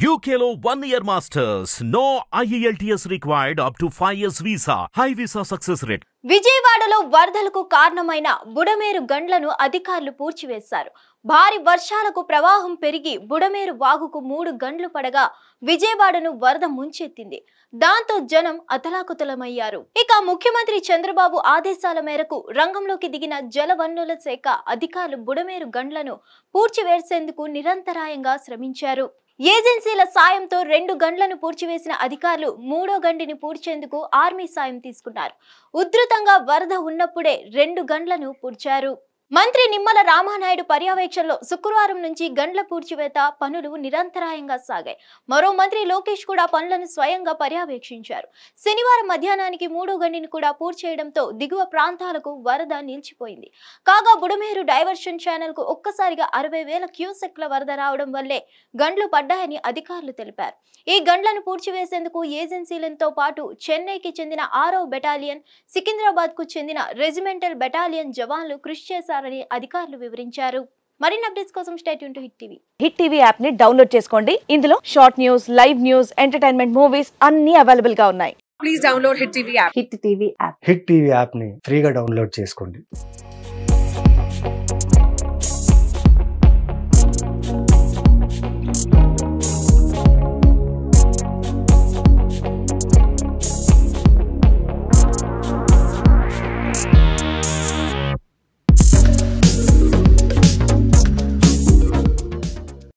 UKLO one year masters. No IELTS required up to 5 years visa. High visa success rate. విజయవాడలో వరదలకు కారణమైన బుడమేరు గండ్లను అధికారులు పూడ్చివేశారు భారీ వర్షాలకు ప్రవాహం పెరిగి బుడమేరు వాగుకు మూడు గండ్లు పడగా విజయవాడను వరద ముంచెత్తింది దాంతో జనం అతలాకుతలమయ్యారు ఇక ముఖ్యమంత్రి చంద్రబాబు ఆదేశాల మేరకు రంగంలోకి దిగిన జలవనరుల శాఖ అధికారులు బుడమేరు గండ్లను పూడ్చివేసేందుకు నిరంతరాయంగా శ్రమించారు ఏజెన్సీల సాయంతో రెండు గంటలను పూడ్చివేసిన అధికారులు మూడో గండిని పూడ్చేందుకు ఆర్మీ సాయం తీసుకున్నారు ఉధృతంగా వరద ఉన్నప్పుడే రెండు గంటలను పూడ్చారు మంత్రి నిమ్మల రామానాయుడు పర్యవేక్షణలో శుక్రవారం నుంచి గండ్ల పూడ్చివేత పనులు నిరంతరాయంగా సాగాయి మరో మంత్రి లోకేష్ కూడా పనులను స్వయంగా పర్యవేక్షించారు శనివారం మధ్యాహ్నానికి మూడో గండిని కూడా పూడ్చేయడంతో దిగువ ప్రాంతాలకు వరద నిలిచిపోయింది కాగా బుడమేరు డైవర్షన్ ఛానల్ కు ఒక్కసారిగా అరవై వేల క్యూసెక్ల వరద రావడం వల్లే గండ్లు పడ్డాయని అధికారులు తెలిపారు ఈ గండ్లను పూడ్చివేసేందుకు ఏజెన్సీలతో పాటు చెన్నైకి చెందిన ఆరో బెటాలియన్ సికింద్రాబాద్ కు చెందిన రెజిమెంటల్ బెటాలియన్ జవాన్లు కృషి చేశారని అధికారులు వివరించారు మరిన్ని అప్డేట్స్ కోసం stay tuned to Hit TV Hit TV app ని డౌన్లోడ్ చేసుకోండి ఇందులో short news live news entertainment movies అన్ని అవైలబుల్ గా ఉన్నాయి please download Hit TV app. Hit TV app Hit TV యాప్ని ఫ్రీగా డౌన్లోడ్ చేసుకోండి